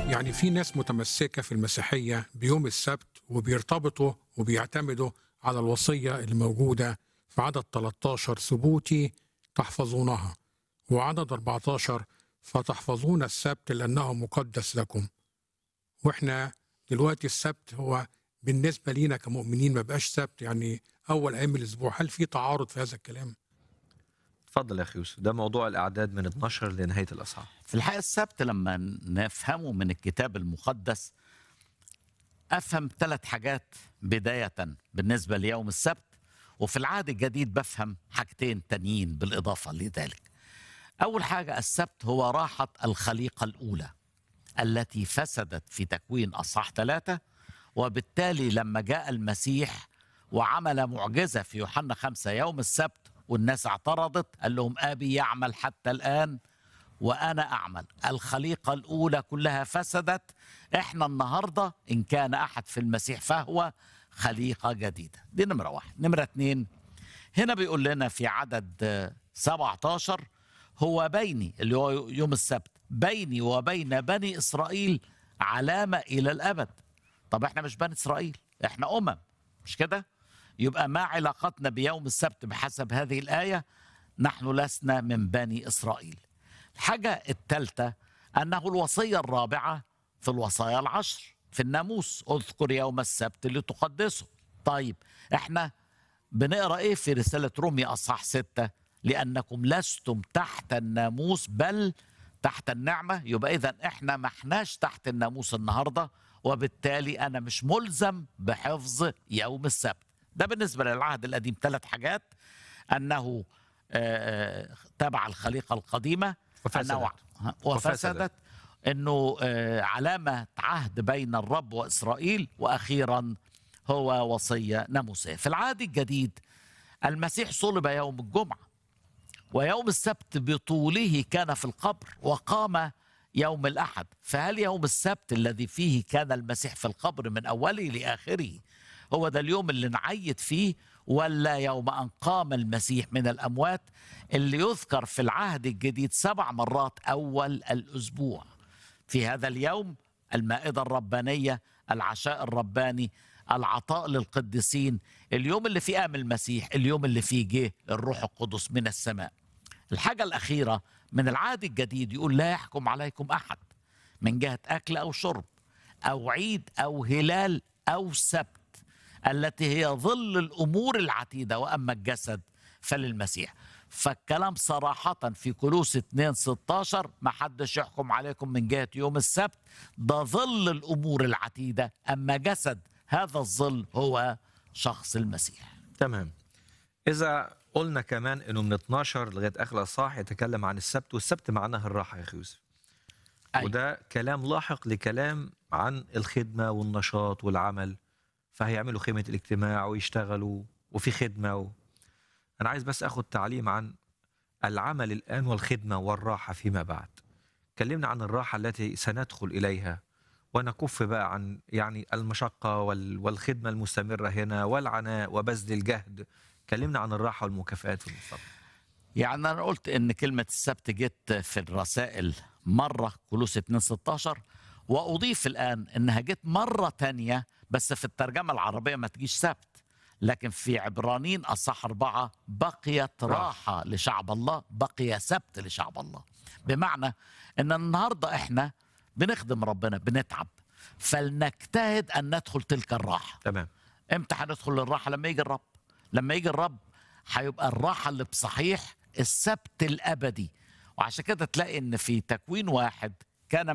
يعني في ناس متمسكة في المسيحية بيوم السبت وبيرتبطوا وبيعتمدوا على الوصية اللي موجودة في عدد 13 ثبوتي تحفظونها وعدد 14 فتحفظون السبت لأنه مقدس لكم وإحنا دلوقتي السبت هو بالنسبة لينا كمؤمنين ما بقاش سبت يعني أول أيام الأسبوع هل في تعارض في هذا الكلام؟ اتفضل يا اخي يوسف ده موضوع الاعداد من 12 لنهايه الاصحاح في الحقيقة السبت لما نفهمه من الكتاب المقدس أفهم ثلاث حاجات بداية بالنسبة ليوم السبت وفي العهد الجديد بفهم حاجتين تانيين بالإضافة لذلك أول حاجة السبت هو راحة الخليقة الأولى التي فسدت في تكوين أصحاح ثلاثة وبالتالي لما جاء المسيح وعمل معجزة في يوحنا خمسة يوم السبت والناس اعترضت قال لهم أبي يعمل حتى الآن وأنا أعمل الخليقة الأولى كلها فسدت إحنا النهاردة إن كان أحد في المسيح فهو خليقة جديدة دي نمرة واحد نمرة اتنين هنا بيقول لنا في عدد آه، 17 هو بيني اللي هو يوم السبت بيني وبين بني إسرائيل علامة إلى الأبد طب إحنا مش بني إسرائيل إحنا أمم مش كده يبقى ما علاقتنا بيوم السبت بحسب هذه الآية نحن لسنا من بني إسرائيل الحاجة الثالثة أنه الوصية الرابعة في الوصايا العشر في الناموس اذكر يوم السبت لتقدسه طيب احنا بنقرا ايه في رسالة رومي اصحاح ستة لأنكم لستم تحت الناموس بل تحت النعمة يبقى إذا احنا ما احناش تحت الناموس النهاردة وبالتالي أنا مش ملزم بحفظ يوم السبت ده بالنسبة للعهد القديم ثلاث حاجات أنه آه، تبع الخليقة القديمة وفسدت. أنه وفسدت انه آه، علامه عهد بين الرب واسرائيل واخيرا هو وصيه ناموسيه في العهد الجديد المسيح صلب يوم الجمعه ويوم السبت بطوله كان في القبر وقام يوم الاحد فهل يوم السبت الذي فيه كان المسيح في القبر من اوله لاخره هو ده اليوم اللي نعيد فيه ولا يوم ان قام المسيح من الاموات اللي يذكر في العهد الجديد سبع مرات اول الاسبوع في هذا اليوم المائده الربانيه العشاء الرباني العطاء للقديسين اليوم اللي فيه قام المسيح اليوم اللي فيه جه الروح القدس من السماء الحاجه الاخيره من العهد الجديد يقول لا يحكم عليكم احد من جهه اكل او شرب او عيد او هلال او سبت التي هي ظل الامور العتيده واما الجسد فللمسيح فالكلام صراحة في كلوس 2 16 ما حدش يحكم عليكم من جهة يوم السبت ده ظل الأمور العتيدة أما جسد هذا الظل هو شخص المسيح تمام اذا قلنا كمان انه من 12 لغايه اخر الاصحاح يتكلم عن السبت والسبت معناها الراحه يا اخي يوسف أي. وده كلام لاحق لكلام عن الخدمه والنشاط والعمل فهيعملوا خيمه الاجتماع ويشتغلوا وفي خدمه و... انا عايز بس اخد تعليم عن العمل الان والخدمه والراحه فيما بعد كلمنا عن الراحه التي سندخل اليها ونكف بقى عن يعني المشقه وال... والخدمه المستمره هنا والعناء وبذل الجهد كلمنا عن الراحه والمكافآت في المستقبل يعني أنا قلت إن كلمة السبت جت في الرسائل مرة كلوس 2 16 وأضيف الآن إنها جت مرة تانية بس في الترجمة العربية ما تجيش سبت لكن في عبرانيين أصح أربعة بقيت راحة لشعب الله بقي سبت لشعب الله بمعنى إن النهاردة إحنا بنخدم ربنا بنتعب فلنجتهد أن ندخل تلك الراحة تمام امتى هندخل للراحه لما يجي الرب لما يجي الرب هيبقى الراحه اللي بصحيح السبت الابدي وعشان كده تلاقي ان في تكوين واحد كان